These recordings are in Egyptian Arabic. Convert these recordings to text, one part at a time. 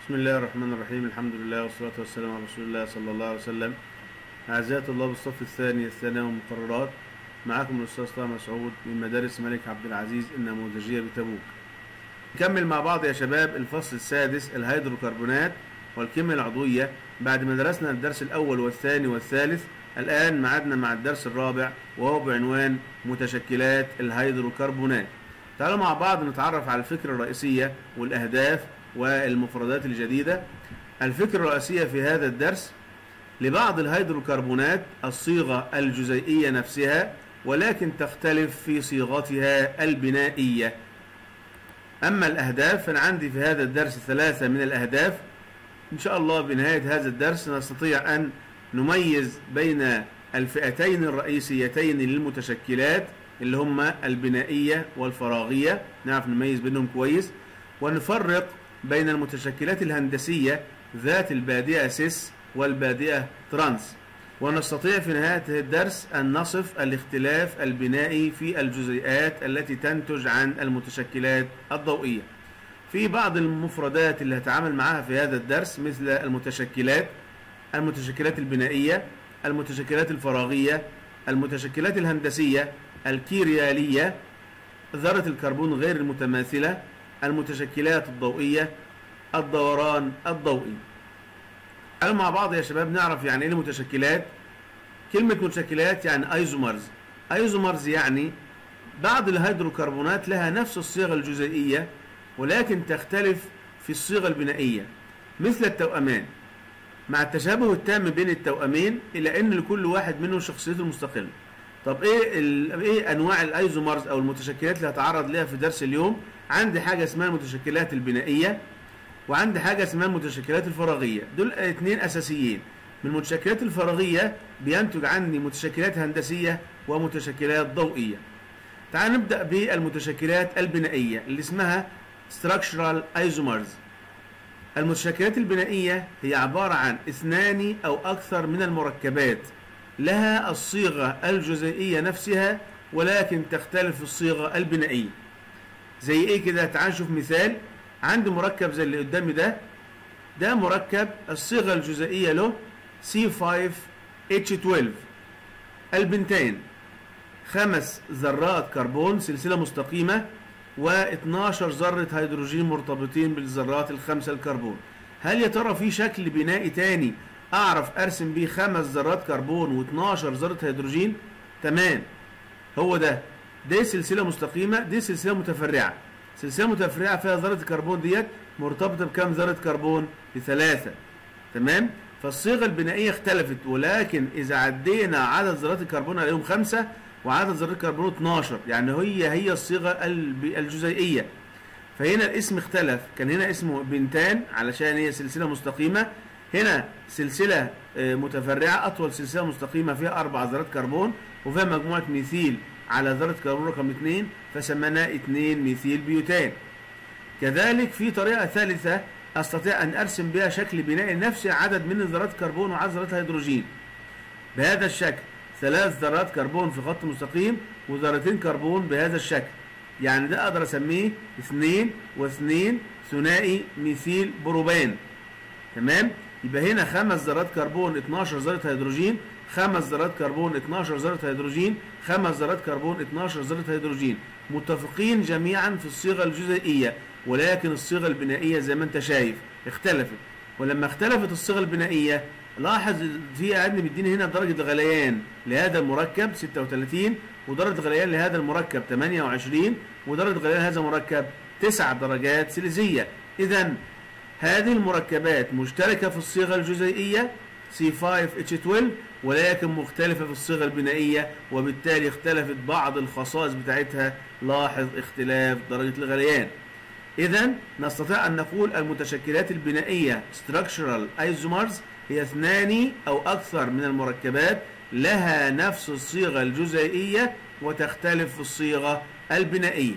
بسم الله الرحمن الرحيم الحمد لله والصلاة والسلام على رسول الله صلى الله عليه وسلم أعزائي طلاب الصف الثاني الثانوي والمقررات معكم الأستاذ طه مسعود من مدارس الملك عبد العزيز النموذجية بتبوك نكمل مع بعض يا شباب الفصل السادس الهيدروكربونات والكيمياء العضوية بعد ما درسنا الدرس الأول والثاني والثالث الآن معدنا مع الدرس الرابع وهو بعنوان متشكلات الهيدروكربونات تعالوا مع بعض نتعرف على الفكرة الرئيسية والأهداف والمفردات الجديدة الفكرة الرئيسية في هذا الدرس لبعض الهيدروكربونات الصيغة الجزيئية نفسها ولكن تختلف في صيغتها البنائية أما الأهداف فأنا عندي في هذا الدرس ثلاثة من الأهداف إن شاء الله بنهاية هذا الدرس نستطيع أن نميز بين الفئتين الرئيسيتين للمتشكلات اللي هما البنائية والفراغية نعرف نميز بينهم كويس ونفرق بين المتشكلات الهندسية ذات البادئة سيس والبادئة ترانس ونستطيع في نهاية الدرس أن نصف الاختلاف البنائي في الجزيئات التي تنتج عن المتشكلات الضوئية في بعض المفردات اللي هتعامل معها في هذا الدرس مثل المتشكلات المتشكلات البنائية المتشكلات الفراغية المتشكلات الهندسية الكيريالية ذرة الكربون غير المتماثلة المتشكلات الضوئية الدوران الضوئي تعالوا مع بعض يا شباب نعرف يعني ايه المتشكلات كلمة متشكلات يعني ايزومرز ايزومرز يعني بعض الهيدروكربونات لها نفس الصيغة الجزيئية ولكن تختلف في الصيغة البنائية مثل التوأمان مع التشابه التام بين التوأمين إلا أن لكل واحد منهم شخصيته المستقلة طب ايه ايه انواع الايزومرز او المتشكلات اللي هتعرض لها في درس اليوم عندي حاجه اسمها المتشكلات البنائيه وعندي حاجه اسمها المتشكلات الفراغيه دول اثنين اساسيين من المتشكلات الفراغيه بينتج عندي متشكلات هندسيه ومتشكلات ضوئيه تعال نبدا بالمتشكلات البنائيه اللي اسمها structural isomers المتشكلات البنائيه هي عباره عن اثنان او اكثر من المركبات لها الصيغة الجزيئية نفسها ولكن تختلف في الصيغة البنائية زي ايه كده تعال نشوف مثال عندي مركب زي اللي قدامي ده ده مركب الصيغة الجزيئية له C5H12 البنتين خمس ذرات كربون سلسلة مستقيمة و12 ذرة هيدروجين مرتبطين بالذرات الخمسة الكربون هل يا ترى في شكل بنائي تاني اعرف ارسم بيه خمس ذرات كربون و12 ذره هيدروجين تمام هو ده دي سلسله مستقيمه دي سلسله متفرعه سلسله متفرعه فيها ذره الكربون ديت مرتبطه بكام ذره كربون بثلاثه تمام فالصيغه البنائيه اختلفت ولكن اذا عدينا عدد ذرات الكربون عليهم خمسه وعدد ذرات الكربون 12 يعني هي هي الصيغه الجزيئيه فهنا الاسم اختلف كان هنا اسمه بنتان علشان هي سلسله مستقيمه هنا سلسلة متفرعة أطول سلسلة مستقيمة فيها أربع ذرات كربون وفيها مجموعة ميثيل على ذرة كربون رقم 2 فسميناها 2 ميثيل بيوتان كذلك في طريقة ثالثة أستطيع أن أرسم بها شكل بنائي نفس عدد من ذرات كربون وعدد ذرات هيدروجين بهذا الشكل ثلاث ذرات كربون في خط مستقيم وذرتين كربون بهذا الشكل يعني ده أقدر أسميه 2 و2 ثنائي ميثيل بروبان تمام يبقى هنا خمس ذرات كربون 12 ذرة هيدروجين خمس ذرات كربون 12 ذرة هيدروجين خمس ذرات كربون 12 ذرة هيدروجين متفقين جميعا في الصيغة الجزيئية ولكن الصيغة البنائية زي ما انت شايف اختلفت ولما اختلفت الصيغة البنائية لاحظ في عندي مديني هنا درجة غليان لهذا المركب 36 ودرجة غليان لهذا المركب 28 ودرجة غليان لهذا المركب 9 درجات سيليزية إذا هذه المركبات مشتركة في الصيغة الجزيئية C5H12 ولكن مختلفة في الصيغة البنائية وبالتالي اختلفت بعض الخصائص بتاعتها لاحظ اختلاف درجة الغليان إذا نستطيع أن نقول المتشكلات البنائية Structural Isomers هي اثنان أو أكثر من المركبات لها نفس الصيغة الجزيئية وتختلف في الصيغة البنائية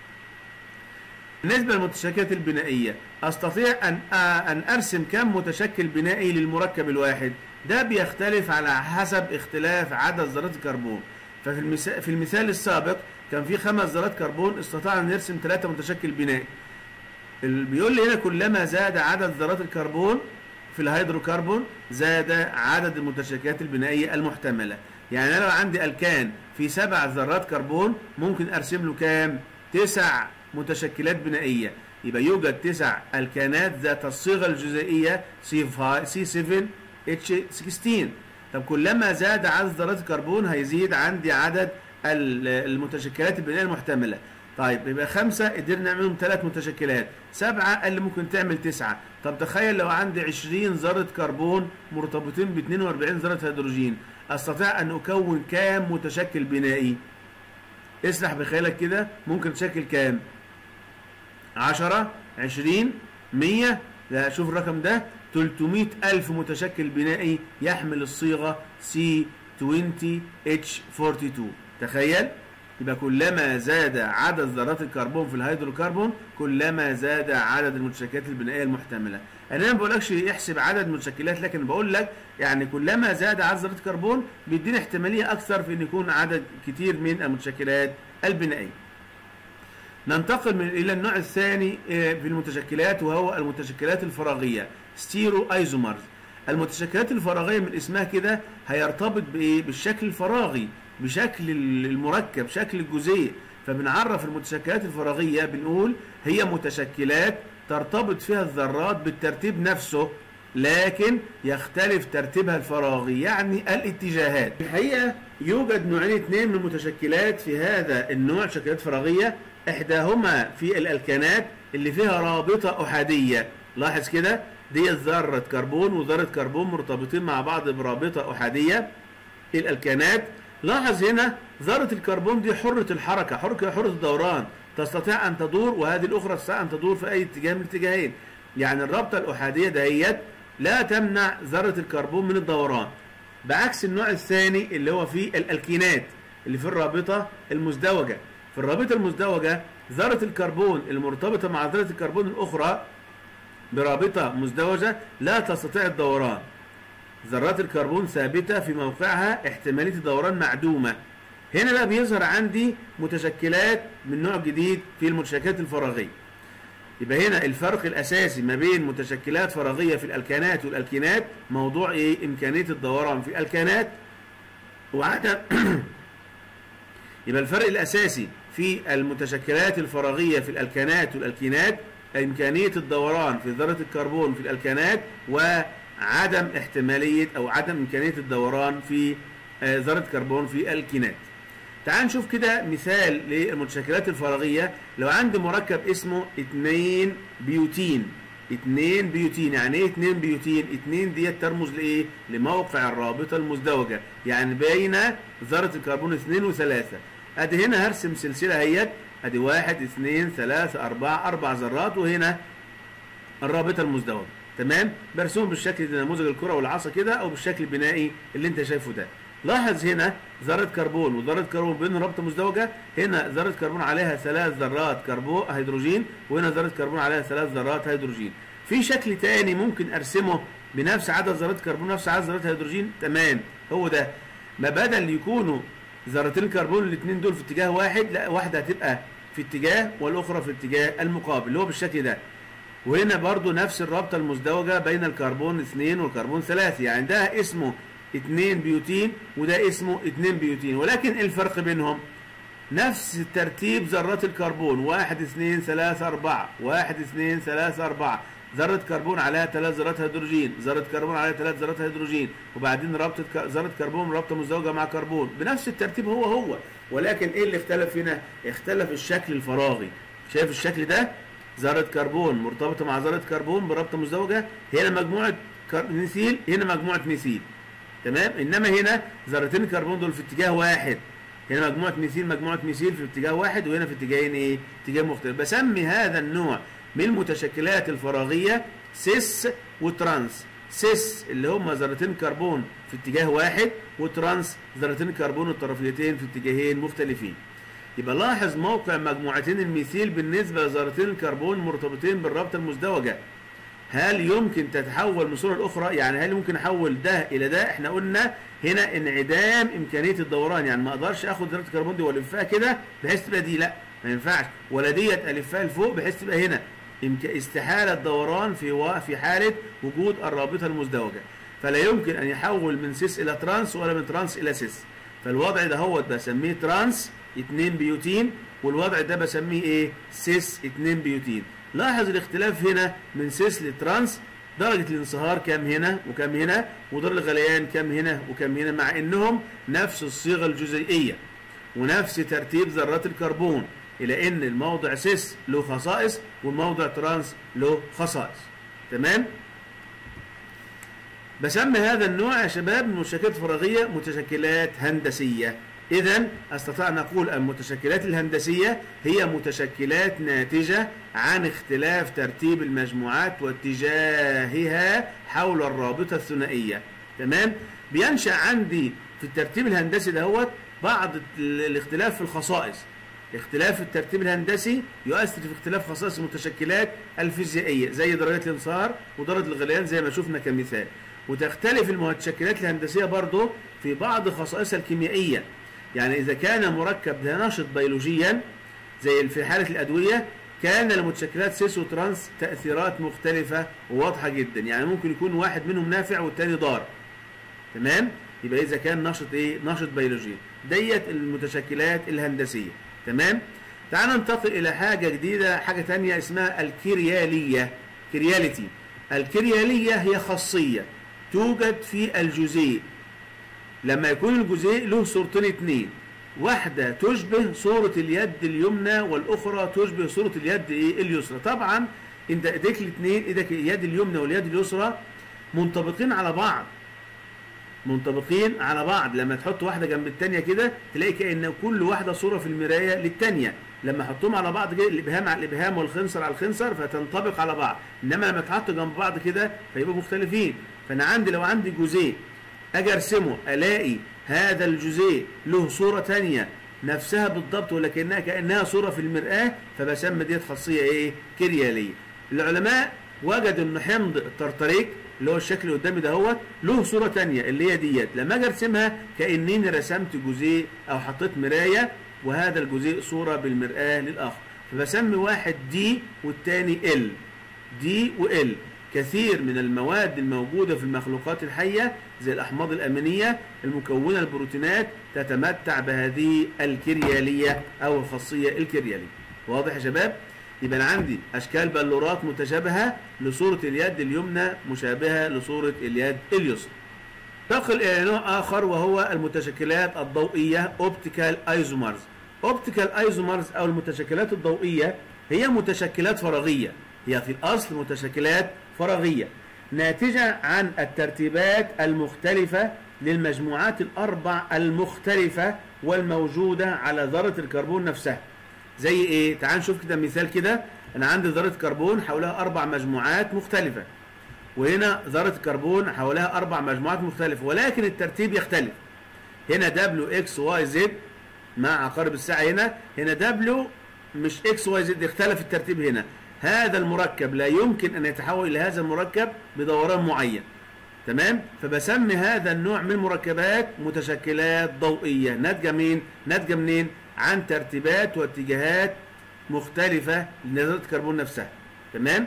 بالنسبة للمتشكلات البنائية أستطيع أن أن أرسم كم متشكل بنائي للمركب الواحد ده بيختلف على حسب اختلاف عدد ذرات الكربون ففي المثال, في المثال السابق كان في خمس ذرات كربون استطعنا نرسم ثلاثة متشكل بنائي ال- بيقول لي هنا كلما زاد عدد ذرات الكربون في الهيدروكربون زاد عدد المتشكلات البنائيه المحتمله يعني انا لو عندي الكان في سبع ذرات كربون ممكن ارسم له كام تسع متشكلات بنائيه يبقى يوجد تسع الكانات ذات الصيغه الجزيئيه سي 7 اتش 16 طب كلما زاد عدد ذرات الكربون هيزيد عندي عدد ال- المتشكلات البنائيه المحتمله طيب يبقى خمسة قدرنا نعملهم ثلاث متشكلات سبعة قال لي ممكن تعمل تسعة طب تخيل لو عندي 20 ذرة كربون مرتبطين ب 42 ذرة هيدروجين استطيع ان اكون كام متشكل بنائي اسرح بخيالك كده ممكن تشكل كام 10 20 100 لا شوف الرقم ده 300 ألف متشكل بنائي يحمل الصيغة C20H42 تخيل يبقى كلما زاد عدد ذرات الكربون في الهيدروكربون كلما زاد عدد المتشكلات البنائيه المحتمله انا ما بقولكش احسب عدد المتشكلات لكن بقول لك يعني كلما زاد عدد ذرات الكربون بيديني احتماليه اكثر في ان يكون عدد كتير من المتشكلات البنائيه ننتقل من الى النوع الثاني آه، في المتشكلات وهو المتشكلات الفراغيه ستيرو ايزومرز المتشكلات الفراغيه من اسمها كده هيرتبط بايه بالشكل الفراغي بشكل المركب شكل الجزيء فبنعرف المتشكلات الفراغيه بنقول هي متشكلات ترتبط فيها الذرات بالترتيب نفسه لكن يختلف ترتيبها الفراغي يعني الاتجاهات في الحقيقه يوجد نوعين اثنين من المتشكلات في هذا النوع شكلات فراغيه احداهما في الالكانات اللي فيها رابطه احاديه لاحظ كده دي ذره كربون وذره كربون مرتبطين مع بعض برابطه احاديه الالكانات لاحظ هنا ذره الكربون دي حره الحركه حركه حره الدوران تستطيع ان تدور وهذه الاخرى تستطيع ان تدور في اي اتجاه من الاتجاهين يعني الرابطه الاحاديه دهيت لا تمنع ذره الكربون من الدوران بعكس النوع الثاني اللي هو فيه الالكينات اللي في الرابطه المزدوجه في الرابطه المزدوجه ذره الكربون المرتبطه مع ذره الكربون الاخرى برابطه مزدوجه لا تستطيع الدوران ذرات الكربون ثابته في موقعها احتماليه الدوران معدومه هنا بقى بيظهر عندي متشكلات من نوع جديد في المتشكلات الفراغيه يبقى هنا الفرق الاساسي ما بين متشكلات فراغيه في الالكانات والالكينات موضوع ايه امكانيه الدوران في الالكانات وعدم يبقى الفرق الاساسي في المتشكلات الفراغيه في الالكانات والالكينات امكانيه الدوران في ذره الكربون في الالكانات وعدم احتماليه او عدم امكانيه الدوران في آه، ذره كربون في الكينات تعال نشوف كده مثال للمتشكلات الفراغيه لو عندي مركب اسمه 2 بيوتين 2 بيوتين يعني ايه 2 بيوتين 2 ديت ترمز لايه لموقع الرابطه المزدوجه يعني بين ذره الكربون 2 و3 ادي هنا هرسم سلسله اهيت ادي 1 2 3 4 اربع ذرات وهنا الرابطه المزدوجه تمام برسوم بالشكل ده نموذج الكره والعصا كده او بالشكل البنائي اللي انت شايفه ده لاحظ هنا ذره كربون وذره كربون بينهم رابطه مزدوجه هنا ذره كربون عليها ثلاث ذرات كربون هيدروجين وهنا ذره كربون عليها ثلاث ذرات هيدروجين في شكل تاني ممكن ارسمه بنفس عدد ذرات كربون نفس عدد ذرات هيدروجين تمام هو ده ما بدل يكونوا ذرتين الكربون الاثنين دول في اتجاه واحد لا واحده هتبقى في اتجاه والاخرى في الاتجاه المقابل اللي هو بالشكل ده وهنا برضو نفس الرابطة المزدوجة بين الكربون 2 والكربون 3 يعني ده اسمه 2 بيوتين وده اسمه 2 بيوتين ولكن الفرق بينهم نفس ترتيب ذرات الكربون 1 2 3 4 1 2 3 4 ذرة كربون عليها ثلاث ذرات هيدروجين، ذرة كربون عليها ثلاث ذرات هيدروجين، وبعدين رابطة ك- ذرة كربون رابطة مزدوجة مع كربون، بنفس الترتيب هو هو، ولكن ايه اللي اختلف هنا؟ اختلف الشكل الفراغي، شايف الشكل ده؟ ذرة كربون مرتبطة مع ذرة كربون برابطة مزدوجة، هنا مجموعة كر- ميثيل، هنا مجموعة ميثيل. تمام؟ انما هنا ذرتين الكربون دول في اتجاه واحد. هنا مجموعة ميثيل مجموعة ميثيل في اتجاه واحد وهنا في اتجاهين ايه؟ اتجاه مختلف. بسمي هذا النوع من المتشكلات الفراغية سيس وترانس. سيس اللي هم ذرتين كربون في اتجاه واحد وترانس ذرتين الكربون الطرفيتين في اتجاهين مختلفين. يبقى لاحظ موقع مجموعتين الميثيل بالنسبة لذرتين الكربون مرتبطين بالرابطة المزدوجة. هل يمكن تتحول من صورة الأخرى؟ يعني هل ممكن أحول ده إلى ده؟ إحنا قلنا هنا انعدام إمكانية الدوران، يعني ما أقدرش آخد ذرة الكربون دي وألفها كده بحيث تبقى دي، لأ ما ينفعش، ولا ديت ألفها لفوق بحيث تبقى هنا. إمك- استحالة دوران في و- في حالة وجود الرابطة المزدوجة فلا يمكن أن يحول من سيس إلى ترانس ولا من ترانس إلى سيس فالوضع ده هو بسميه ترانس 2 بيوتين والوضع ده بسميه ايه سيس 2 بيوتين لاحظ الاختلاف هنا من سيس لترانس درجة الانصهار كام هنا وكام هنا ودرجة الغليان كام هنا وكام هنا مع انهم نفس الصيغة الجزيئية ونفس ترتيب ذرات الكربون الى ان الموضع سيس له خصائص والموضع ترانس له خصائص تمام بسمي هذا النوع يا شباب من المتشكلات الفراغية متشكلات هندسية إذا أستطيع أن أقول المتشكلات الهندسية هي متشكلات ناتجة عن اختلاف ترتيب المجموعات واتجاهها حول الرابطة الثنائية تمام بينشأ عندي في الترتيب الهندسي دهوت بعض ال- الاختلاف في الخصائص اختلاف الترتيب الهندسي يؤثر في اختلاف خصائص المتشكلات الفيزيائية زي درجات الانصهار ودرجة الغليان زي ما شفنا كمثال وتختلف المتشكلات الهندسية برضه في بعض خصائصها الكيميائية يعني إذا كان مركب ده نشط بيولوجيا زي في حالة الأدوية كان لمتشكلات سيس وترانس تأثيرات مختلفة وواضحة جدا يعني ممكن يكون واحد منهم نافع والتاني ضار تمام يبقى اذا كان نشط ايه نشط بيولوجيا ديت المتشكلات الهندسيه تمام تعال ننتقل الى حاجه جديده حاجه تانية اسمها الكرياليه كرياليتي الكرياليه هي خاصيه توجد في الجزيء لما يكون الجزيء له صورتين اتنين واحدة تشبه صورة اليد اليمنى والأخرى تشبه صورة اليد إيه اليسرى طبعا انت ايديك الاتنين ايدك اليد اليمنى واليد اليسرى منطبقين على بعض منطبقين على بعض لما تحط واحده جنب الثانيه كده تلاقي كأن كل واحده صوره في المرايه للثانيه لما احطهم على بعض كده الابهام على الابهام والخنصر على الخنصر فتنطبق على بعض انما لما تحطوا جنب بعض كده فيبقوا مختلفين فانا عندي لو عندي جزيء اجي ارسمه الاقي هذا الجزيء له صوره ثانيه نفسها بالضبط ولكنها كانها صوره في المراه فبسمي ديت خاصيه ايه كرياليه العلماء وجدوا ان حمض الترتريك اللي هو الشكل اللي قدامي دهوت له صوره تانية اللي هي ديت لما اجي ارسمها كانني رسمت جزيء او حطيت مرايه وهذا الجزيء صوره بالمراه للاخر فبسمي واحد دي والتاني ال دي وال كثير من المواد الموجودة في المخلوقات الحية زي الأحماض الأمينية المكونة البروتينات تتمتع بهذه الكريالية أو الخاصية الكريالية واضح يا شباب؟ يبقى أنا عندي أشكال بلورات متشابهة لصورة اليد اليمنى مشابهة لصورة اليد اليسرى ننتقل إلى نوع آخر وهو المتشكلات الضوئية أوبتيكال ايزومرز أوبتيكال ايزومرز أو المتشكلات الضوئية هي متشكلات فراغية هي في الأصل متشكلات فراغية ناتجة عن الترتيبات المختلفة للمجموعات الأربع المختلفة والموجودة على ذرة الكربون نفسها زي إيه؟ تعال نشوف كده مثال كده أنا عندي ذرة كربون حولها أربع مجموعات مختلفة وهنا ذرة كربون حولها أربع مجموعات مختلفة ولكن الترتيب يختلف هنا دبليو اكس واي زد مع عقارب الساعة هنا هنا دبليو مش اكس واي زد اختلف الترتيب هنا هذا المركب لا يمكن أن يتحول إلى هذا المركب بدوران معين تمام فبسمي هذا النوع من المركبات متشكلات ضوئية ناتجة مين ناتجة منين عن ترتيبات واتجاهات مختلفة لذرة الكربون نفسها تمام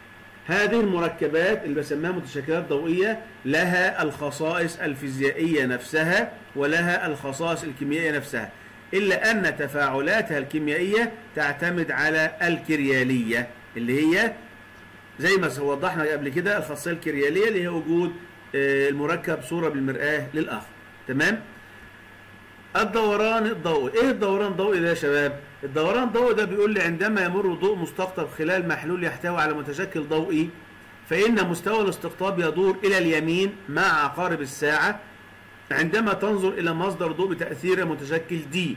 هذه المركبات اللي بسميها متشكلات ضوئية لها الخصائص الفيزيائية نفسها ولها الخصائص الكيميائية نفسها إلا أن تفاعلاتها الكيميائية تعتمد على الكريالية اللي هي زي ما وضحنا قبل كده الخاصية الكريالية اللي هي وجود المركب صورة بالمرآة للآخر تمام الدوران الضوئي ايه الدوران الضوئي ده يا شباب الدوران الضوئي ده بيقول لي عندما يمر ضوء مستقطب خلال محلول يحتوي على متشكل ضوئي فإن مستوى الاستقطاب يدور إلى اليمين مع عقارب الساعة عندما تنظر إلى مصدر ضوء بتأثير متشكل دي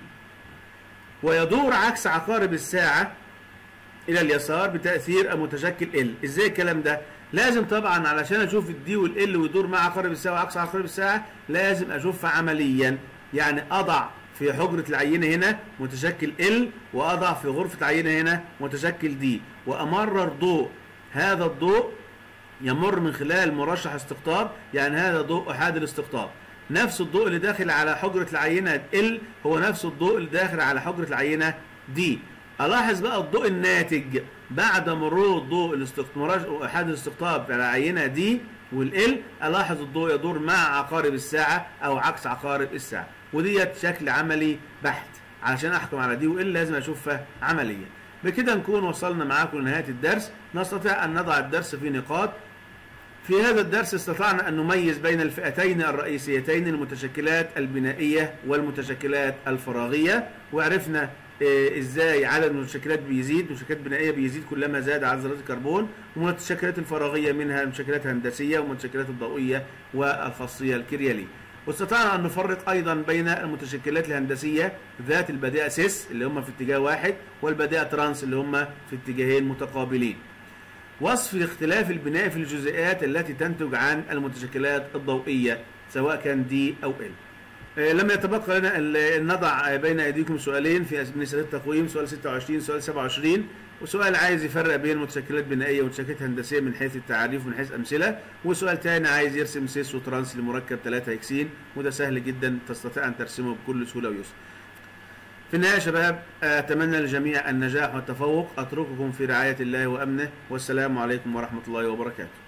ويدور عكس عقارب الساعة إلى اليسار بتأثير المتشكل ال إزاي الكلام ده لازم طبعا علشان أشوف الدي والال ويدور مع عقارب الساعة وعكس عقارب الساعة لازم أشوفها عمليا يعني أضع في حجرة العينة هنا متشكل ال وأضع في غرفة العينة هنا متشكل دي وأمرر ضوء هذا الضوء يمر من خلال مرشح استقطاب يعني هذا ضوء أحاد الاستقطاب نفس الضوء اللي داخل على حجرة العينة ال هو نفس الضوء اللي داخل على حجرة العينة دي الاحظ بقى الضوء الناتج بعد مرور ضوء الاستقطاب احاد الاستقطاب على العينه دي والال الاحظ الضوء يدور مع عقارب الساعه او عكس عقارب الساعه وديت شكل عملي بحت علشان احكم على دي وال لازم اشوفها عمليا بكده نكون وصلنا معاكم لنهايه الدرس نستطيع ان نضع الدرس في نقاط في هذا الدرس استطعنا أن نميز بين الفئتين الرئيسيتين المتشكلات البنائية والمتشكلات الفراغية وعرفنا إيه ازاي عدد المتشكلات بيزيد متشكلات بنائيه بيزيد كلما زاد عدد ذرات الكربون والمتشكلات الفراغيه منها المتشكلات الهندسيه والمتشكلات الضوئيه والخاصيه الكرياليه واستطعنا ان نفرق ايضا بين المتشكلات الهندسيه ذات البديهه سيس اللي هم في اتجاه واحد والبديهه ترانس اللي هم في اتجاهين متقابلين وصف الاختلاف البنائي في الجزيئات التي تنتج عن المتشكلات الضوئيه سواء كان دي او ال لم يتبقى لنا أن نضع بين ايديكم سؤالين في مساله التقويم سؤال 26 سؤال 27 وسؤال عايز يفرق بين متشكلات بنائيه ومتشكلات هندسيه من حيث التعريف ومن حيث امثله وسؤال ثاني عايز يرسم سيس وترانس لمركب 3 هكسين وده سهل جدا تستطيع ان ترسمه بكل سهوله ويسر. في النهايه يا شباب اتمنى للجميع النجاح والتفوق اترككم في رعايه الله وامنه والسلام عليكم ورحمه الله وبركاته.